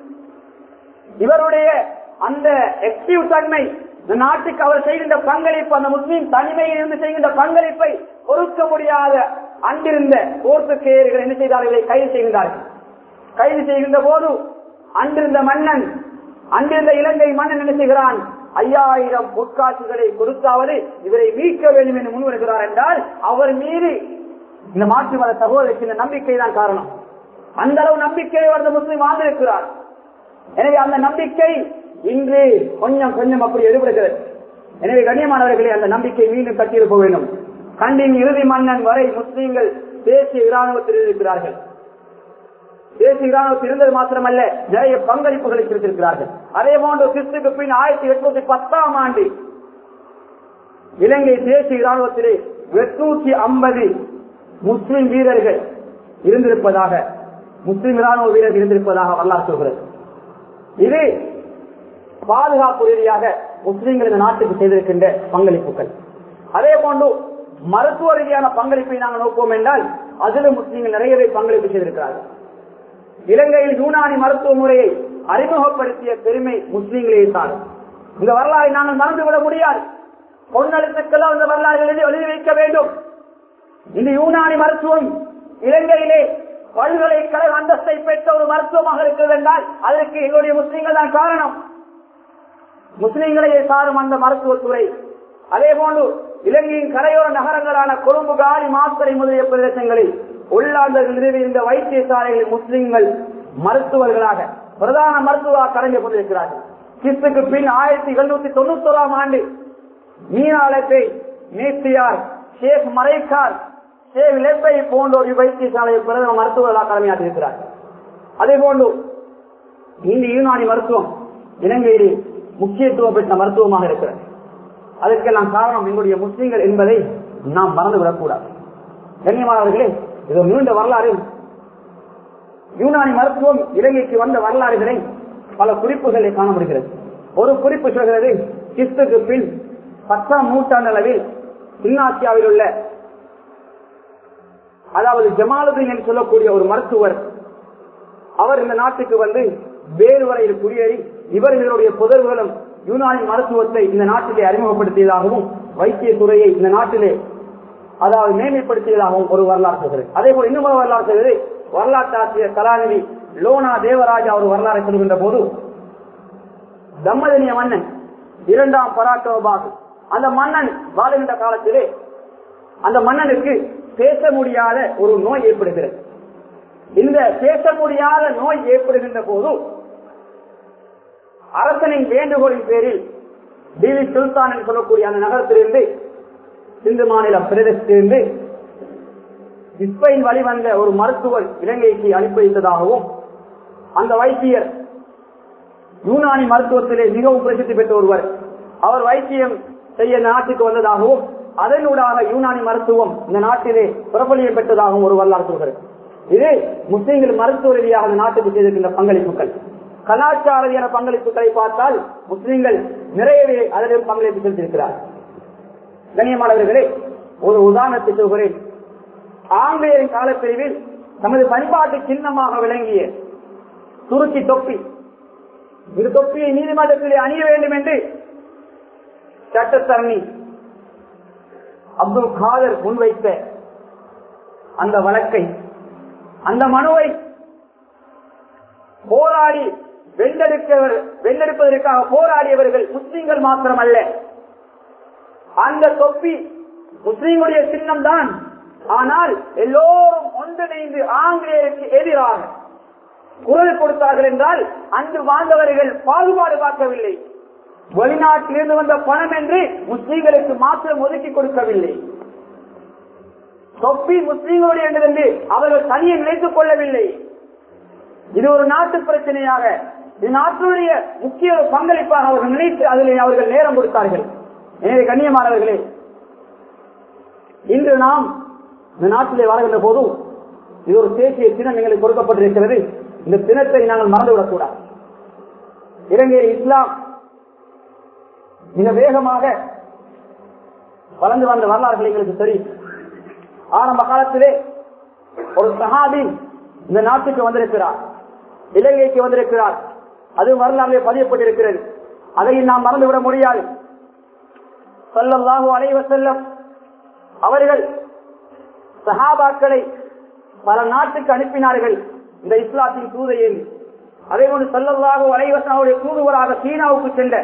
இவருடைய அந்த எக்டிவ் தன்மை இந்த நாட்டுக்கு அவர் செய்கின்ற பங்களிப்பு அந்த முஸ்லீம் தனிமையில் இருந்து செய்கின்ற பங்களிப்பை பொறுக்க முடியாத அன்றிருந்த போர்த்துக்கேயர்கள் என்ன செய்தார்கள் கைது செய்கின்றார்கள் கைது செய்கின்ற போது அன்றிருந்த மன்னன் அன்றிருந்த இலங்கை மன்னன் என்ன செய்கிறான் ஐயாயிரம் பொற்காட்சிகளை கொடுத்தாவது இவரை மீட்க வேண்டும் என்று முன்வருகிறார் என்றால் அவர் மீது இந்த மாற்று மத சகோதரருக்கு இந்த நம்பிக்கை தான் காரணம் அந்த அளவு நம்பிக்கை வந்த முஸ்லீம் வாழ்ந்திருக்கிறார் எனவே அந்த நம்பிக்கை இன்று கொஞ்சம் கொஞ்சம் அப்படி எடுபடுகிறது எனவே கண்ணியமானவர்களே அந்த நம்பிக்கை மீண்டும் கட்டியிருக்க வேண்டும் கண்டின் இறுதி மன்னன் வரை முஸ்லீம்கள் தேசிய இராணுவத்தில் இருக்கிறார்கள் தேசிய இராணுவத்தில் இருந்தது மாத்திரமல்ல நிறைய பங்களிப்புகளை கிடைத்திருக்கிறார்கள் அதே போன்று கிறிஸ்துக்கு பின் ஆயிரத்தி எட்நூத்தி பத்தாம் ஆண்டு இலங்கை தேசிய இராணுவத்திலே எட்நூத்தி ஐம்பது முஸ்லிம் வீரர்கள் இருந்திருப்பதாக முஸ்லிம் இராணுவ வீரர்கள் இருந்திருப்பதாக வரலாறு சொல்கிறது இது பாதுகாப்பு ரீதியாக முஸ்லிம்கள் இந்த நாட்டுக்கு செய்திருக்கின்ற பங்களிப்புகள் அதே போன்று மருத்துவ ரீதியான பங்களிப்பை நாங்கள் நோக்குவோம் என்றால் அதிலும் முஸ்லீம்கள் நிறையவே பங்களிப்பு செய்திருக்கிறார்கள் இலங்கையில் யூனானி மருத்துவ முறையை அறிமுகப்படுத்திய பெருமை முஸ்லீம்களே சாரும் இந்த வரலாறை நாங்கள் மறந்துவிட முடியாது பொன்னெழுத்துக்கெல்லாம் இந்த வரலாறுகளை எழுதி வைக்க வேண்டும் இந்த யூனானி மருத்துவம் இலங்கையிலே பல்கலைக்கழக அந்தஸ்தை பெற்ற ஒரு மருத்துவமாக இருக்கிறது என்றால் அதற்கு எங்களுடைய முஸ்லீம்கள் தான் காரணம் முஸ்லீம்களையே சாரும் அந்த மருத்துவத்துறை அதே போன்று இலங்கையின் கரையோர நகரங்களான கொழும்பு காலி மாஸ்தரை முதலிய பிரதேசங்களில் உள்ளாந்தர்கள் நிறுவிய இந்த வைத்தியசாலைகளில் முஸ்லிம்கள் மருத்துவர்களாக பிரதான மருத்துவராக கடந்து கொண்டிருக்கிறார்கள் கிறிஸ்துக்கு பின் ஆயிரத்தி எழுநூத்தி தொண்ணூத்தி ஓராம் ஆண்டு மீனாலத்தை நேத்தியார் ஷேக் மரைக்கார் ஷேக் லெப்பை போன்றோர் வைத்தியசாலையில் பிரதம மருத்துவர்களாக கடமையாற்றிருக்கிறார்கள் அதே போன்று இந்த யூனானி மருத்துவம் இலங்கையில் முக்கியத்துவம் பெற்ற மருத்துவமாக இருக்கிறது அதற்கெல்லாம் காரணம் எங்களுடைய முஸ்லீம்கள் என்பதை நாம் மறந்துவிடக்கூடாது கண்ணியமானவர்களே இது நீண்ட வரலாறு யூனானி மருத்துவம் இலங்கைக்கு வந்த வரலாறுகளை பல குறிப்புகளை காண முடிகிறது ஒரு குறிப்பு சொல்கிறது கிறிஸ்துக்கு பின் பத்தாம் நூற்றாண்டு அளவில் தென்னாசியாவில் உள்ள அதாவது ஜமாலுதீன் என்று சொல்லக்கூடிய ஒரு மருத்துவர் அவர் இந்த நாட்டுக்கு வந்து வேறு வரையில் குடியேறி இவர்களுடைய புதல்களும் யூனானி மருத்துவத்தை இந்த நாட்டிலே அறிமுகப்படுத்தியதாகவும் வைத்திய துறையை இந்த நாட்டிலே அதாவது மேன்மைப்படுத்தியதாகவும் ஒரு வரலாறு சொல்கிறது அதே போல இன்னும் ஒரு வரலாறு சொல்கிறது வரலாற்று ஆசிரியர் கலாநிதி லோனா தேவராஜா ஒரு வரலாறை சொல்கின்ற போது தம்மதனிய மன்னன் இரண்டாம் பராக்கிரமபாகு அந்த மன்னன் வாழுகின்ற காலத்திலே அந்த மன்னனுக்கு பேச முடியாத ஒரு நோய் ஏற்படுகிறது இந்த பேச முடியாத நோய் ஏற்படுகின்ற போது அரசனின் வேண்டுகோளின் பேரில் டிவி சுல்தான் என்று சொல்லக்கூடிய அந்த நகரத்திலிருந்து சிந்து மாநில பிரதேசத்திலிருந்து இஸ்பெயின் வழிவந்த ஒரு மருத்துவர் இலங்கைக்கு அனுப்பி வைத்ததாகவும் அந்த வைத்தியர் யூனானி மருத்துவத்திலே மிகவும் பிரசித்தி பெற்ற ஒருவர் அவர் வைத்தியம் செய்ய நாட்டுக்கு வந்ததாகவும் அதனூடாக யூனானி மருத்துவம் இந்த நாட்டிலே பிரபலியம் பெற்றதாகவும் ஒரு வரலாறு சொல்கிறது இது முஸ்லீம்கள் மருத்துவ ரீதியாக அந்த நாட்டுக்கு செய்திருக்கின்ற பங்களிப்புகள் கலாச்சார ரீதியான பங்களிப்புகளை பார்த்தால் முஸ்லீம்கள் நிறையவே அதிலும் பங்களிப்பு செலுத்தியிருக்கிறார் கண்ணியமானவர்களே ஒரு உதாரணத்தை சொல்கிறேன் ஆங்கிலேயரின் காலப்பிரிவில் தமது பண்பாட்டு சின்னமாக விளங்கிய துருக்கி தொப்பி இந்த தொப்பியை நீதிமன்றத்தில் அணிய வேண்டும் என்று சட்டத்தரணி அப்துல் காதர் முன்வைத்த அந்த வழக்கை அந்த மனுவை போராடி வென்றெடுக்க வென்றெடுப்பதற்காக போராடியவர்கள் முஸ்லீம்கள் மாத்திரமல்ல அந்த தொப்பி முஸ்லீம்களுடைய சின்னம் தான் ஆனால் எல்லோரும் ஒன்றிணைந்து ஆங்கிலேயருக்கு எதிராக குரல் கொடுத்தார்கள் என்றால் அன்று வாழ்ந்தவர்கள் பாகுபாடு பார்க்கவில்லை வெளிநாட்டிலிருந்து வந்த பணம் என்று முஸ்லீம்களுக்கு மாத்திரம் ஒதுக்கி கொடுக்கவில்லை தொப்பி முஸ்லீம்களுடைய என்று அவர்கள் தனியை நினைத்துக் கொள்ளவில்லை இது ஒரு நாட்டு பிரச்சனையாக இது நாட்டுடைய முக்கிய பங்களிப்பாக அவர்கள் நினைத்து அதில் அவர்கள் நேரம் கொடுத்தார்கள் எனவே கண்ணியமானவர்களே இன்று நாம் இந்த நாட்டிலே வருகின்ற போதும் இது ஒரு தேசிய தினம் எங்களுக்கு கொடுக்கப்பட்டிருக்கிறது இந்த தினத்தை நாங்கள் மறந்துவிடக்கூடாது இலங்கையில் இஸ்லாம் மிக வேகமாக வளர்ந்து வந்த வரலாறுகள் எங்களுக்கு தெரியும் ஆரம்ப காலத்திலே ஒரு சஹாபி இந்த நாட்டுக்கு வந்திருக்கிறார் இலங்கைக்கு வந்திருக்கிறார் அது வரலாறு பதியப்பட்டிருக்கிறது அதையும் நாம் மறந்துவிட முடியாது சொல்லல்லாஹு அலைவ செல்லம் அவர்கள் சஹாபாக்களை பல நாட்டுக்கு அனுப்பினார்கள் இந்த இஸ்லாத்தின் தூதையை அதே போன்று சொல்லல்லாஹு அலைவசனுடைய தூதுவராக சீனாவுக்கு சென்ற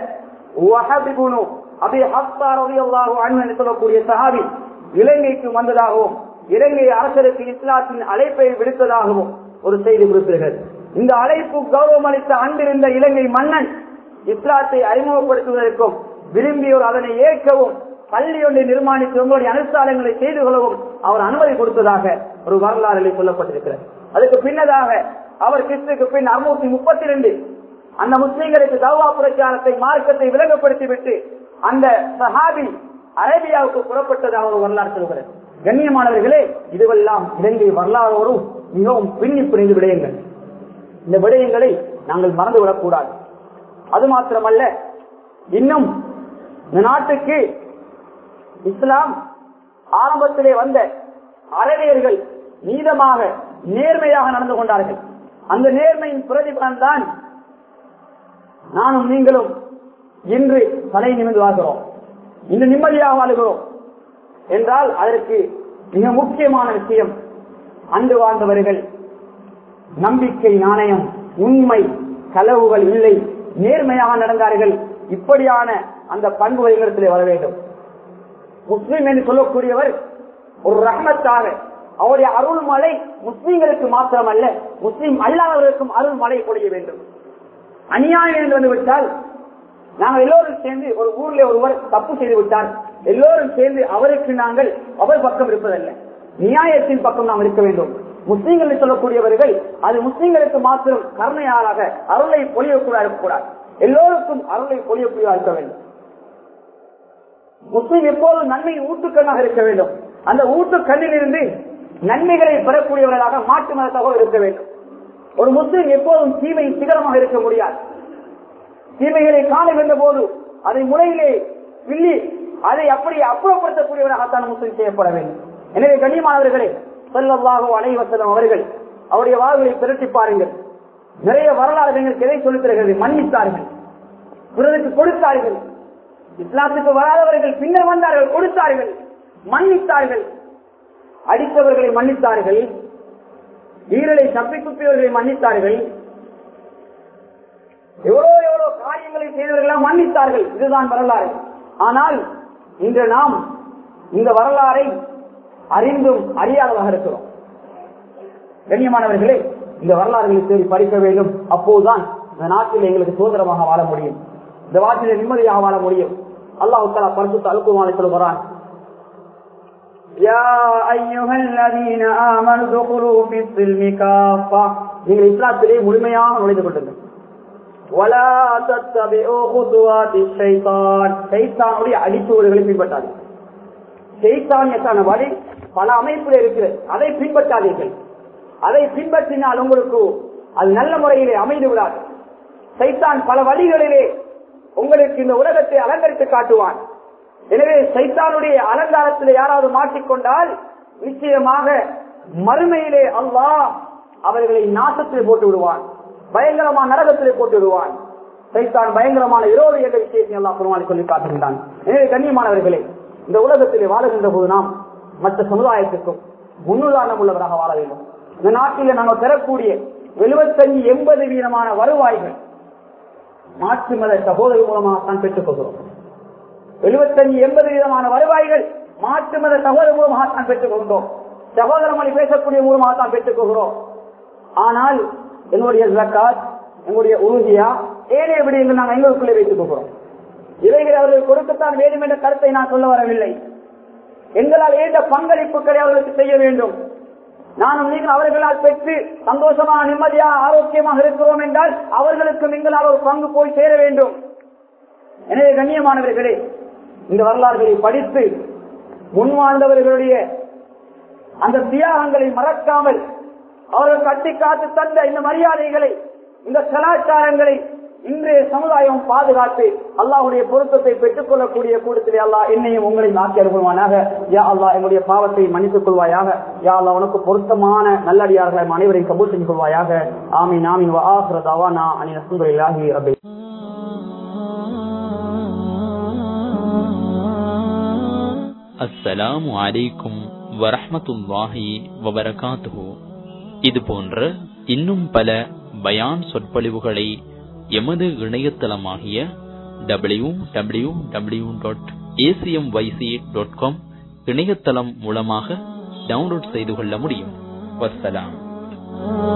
சொல்லக்கூடிய சஹாபி இலங்கைக்கு வந்ததாகவும் இலங்கை அரசருக்கு இஸ்லாத்தின் அழைப்பை விடுத்ததாகவும் ஒரு செய்தி குறிப்பிடுகிறது இந்த அழைப்பு கௌரவம் அளித்த அன்றிருந்த இலங்கை மன்னன் இஸ்லாத்தை அறிமுகப்படுத்துவதற்கும் விரும்பியோர் அதனை ஏற்கவும் பள்ளி ஒன்றை நிர்மாணித்து உங்களுடைய அனுஷ்டானங்களை செய்து கொள்ளவும் அவர் அனுமதி கொடுத்ததாக ஒரு வரலாறு சொல்லப்பட்டிருக்கிறது அதுக்கு பின்னதாக அவர் கிறிஸ்துக்கு பின் அறுநூத்தி முப்பத்தி ரெண்டு அந்த முஸ்லிம்களுக்கு தவா பிரச்சாரத்தை மார்க்கத்தை விலகப்படுத்திவிட்டு அந்த சஹாபி அரேபியாவுக்கு புறப்பட்டதாக ஒரு வரலாறு சொல்கிறது கண்ணியமானவர்களே இதுவெல்லாம் இலங்கை வரலாறோடும் மிகவும் பின்னி பிணைந்து விடயங்கள் இந்த விடயங்களை நாங்கள் மறந்துவிடக் கூடாது அது மாத்திரமல்ல இன்னும் இந்த நாட்டுக்கு இஸ்லாம் ஆரம்பத்திலே வந்த அரபியர்கள் நீதமாக நேர்மையாக நடந்து கொண்டார்கள் அந்த நேர்மையின் பிரதிபலன் தான் நானும் நீங்களும் இன்று தலை நிமிர்ந்து வாழ்கிறோம் இன்று நிம்மதியாக வாழுகிறோம் என்றால் அதற்கு மிக முக்கியமான விஷயம் அன்று வாழ்ந்தவர்கள் நம்பிக்கை நாணயம் உண்மை களவுகள் இல்லை நேர்மையாக நடந்தார்கள் இப்படியான அந்த பண்புகள் எங்களிடத்திலே வர வேண்டும் முஸ்லிம் என்று சொல்லக்கூடியவர் ஒரு ரஹமத்தாக அவருடைய அருள்மலை முஸ்லிம்களுக்கு மாத்திரமல்ல முஸ்லிம் அல்லாதவர்களுக்கும் அருள்மலை பொழிய வேண்டும் அநியாயம் என்று வந்து விட்டால் நாங்கள் எல்லோரும் சேர்ந்து ஒரு ஊர்ல ஒருவர் தப்பு செய்து விட்டார் எல்லோரும் சேர்ந்து அவருக்கு நாங்கள் அவர் பக்கம் இருப்பதல்ல நியாயத்தின் பக்கம் நாம் இருக்க வேண்டும் முஸ்லீம்கள் சொல்லக்கூடியவர்கள் அது முஸ்லீம்களுக்கு மாத்திரம் கருணையாளாக அருளை பொழியக்கூடாது இருக்கக்கூடாது எல்லோருக்கும் அருளை பொழியக்கூடியதாக இருக்க வேண்டும் முஸ்லீம் எப்போதும் நன்மையின் ஊட்டுக்கண்ணாக இருக்க வேண்டும் அந்த ஊட்டுக்கண்ணில் இருந்து நன்மைகளை பெறக்கூடியவர்களாக மாற்று மதத்தாக இருக்க வேண்டும் ஒரு முஸ்லீம் எப்போதும் தீமை சிகரமாக இருக்க முடியாது தீமைகளை காண வேண்ட போது அதை முறையிலே வில்லி அதை அப்படி அப்புறப்படுத்தக்கூடியவராகத்தான் முஸ்லீம் செய்யப்பட வேண்டும் எனவே கண்ணியமானவர்களே செல்லவாக அனைவசலம் அவர்கள் அவருடைய வாழ்வுகளை திரட்டி பாருங்கள் நிறைய வரலாறு எங்களுக்கு எதை சொல்லித் தருகிறது மன்னித்தார்கள் பிறருக்கு கொடுத்தார்கள் இஸ்லாத்துக்கு வராதவர்கள் பின்னர் வந்தார்கள் கொடுத்தார்கள் மன்னித்தார்கள் அடித்தவர்களை மன்னித்தார்கள் ஈரலை தப்பி துப்பியவர்களை மன்னித்தார்கள் எவ்வளோ எவ்வளோ காரியங்களை செய்தவர்கள் மன்னித்தார்கள் இதுதான் வரலாறு ஆனால் இன்று நாம் இந்த வரலாறை அறிந்தும் அறியாததாக இருக்கிறோம் கண்ணியமானவர்களே இந்த வரலாறுகளை தேடி படிக்க வேண்டும் அப்போதுதான் இந்த நாட்டில் எங்களுக்கு சுதந்திரமாக வாழ முடியும் இந்த நாட்டில் நிம்மதியாக வாழ முடியும் அல்லாஹு தலா பரிசுத்த அழுக்குமாலை சொல்கிறான் நீங்கள் இஸ்லாத்திலே முழுமையாக நுழைந்து கொள்ளுங்கள் அடிச்சுவடுகளை பின்பற்றாது செய்தானியத்தான வழி பல அமைப்புல இருக்கிறது அதை பின்பற்றாதீர்கள் அதை பின்பற்றினால் உங்களுக்கு அது நல்ல முறையிலே அமைந்து விடாது சைத்தான் பல வழிகளிலே உங்களுக்கு இந்த உலகத்தை அலங்கரித்து காட்டுவான் எனவே சைத்தானுடைய அலங்காரத்தில் யாராவது மாட்டிக்கொண்டால் நிச்சயமாக மறுமையிலே அல்லாஹ் அவர்களை நாசத்தில் போட்டு விடுவான் பயங்கரமான நரகத்திலே போட்டு விடுவான் சைத்தான் பயங்கரமான விரோதி என்ற விஷயத்தை எல்லாம் பெருமாள் சொல்லி காட்டுகின்றான் எனவே கண்ணியமானவர்களே இந்த உலகத்திலே வாழுகின்ற போது நாம் மற்ற சமுதாயத்திற்கும் முன்னுதாரணம் உள்ளவராக வாழ வேண்டும் இந்த நாட்டில் நாங்கள் பெறக்கூடிய எழுபத்தஞ்சு எண்பது வீதமான வருவாய்கள் மாற்று மத சகோதரர் மூலமாக தான் பெற்றுக் கொள்கிறோம் எழுபத்தஞ்சு எண்பது விதமான வருவாய்கள் மாற்று மத சகோதரர் மூலமாக தான் பெற்றுக் கொள்கிறோம் சகோதர மொழி பேசக்கூடிய மூலமாக தான் பெற்றுக் கொள்கிறோம் ஆனால் எங்களுடைய ஜக்காத் எங்களுடைய உறுதியா ஏனைய விடயங்கள் நாங்கள் எங்களுக்குள்ளே வைத்துக் கொள்கிறோம் இவைகளை அவர்கள் கொடுக்கத்தான் வேண்டும் என்ற கருத்தை நான் சொல்ல வரவில்லை எங்களால் ஏந்த பங்களிப்புகளை அவர்களுக்கு செய்ய வேண்டும் நானும் நீங்கள் அவர்களால் பெற்று சந்தோஷமாக நிம்மதியாக ஆரோக்கியமாக இருக்கிறோம் என்றால் அவர்களுக்கு எங்களால் ஒரு பங்கு போய் சேர வேண்டும் எனவே கண்ணியமானவர்களே இந்த வரலாறுகளை படித்து முன்வாழ்ந்தவர்களுடைய அந்த தியாகங்களை மறக்காமல் அவர்கள் கட்டி காத்து தந்த இந்த மரியாதைகளை இந்த கலாச்சாரங்களை இன்றைய சமுதாயம் பாதுகாத்து அல்லாஹுடைய பொருத்தத்தை பெற்றுக் கொள்ளக்கூடிய கூட்டத்திலே அல்லாஹ் என்னையும் உங்களையும் ஆக்கி அனுப்புவானாக யா அல்லாஹ் எங்களுடைய பாவத்தை மன்னித்துக் கொள்வாயாக யா அல்லாஹ் உனக்கு பொருத்தமான நல்லடியார்களை அனைவரையும் கபூல் செஞ்சு கொள்வாயாக ஆமீன் ஆமீன் வா ஆஹிர தவானா அனி அல்ஹம்துலில்லாஹி ரப்பில் அஸ்ஸலாமு அலைக்கும் வரஹ்மத்துல்லாஹி வபரகாத்துஹு இது போன்ற இன்னும் பல பயான் சொற்பொழிவுகளை எமது இணையதளமாகிய W W W dot ACM YC dot com இணையதளம் மூலமாக டவுன்லோட் செய்து கொள்ள முடியும் வஸ்ஸலாம்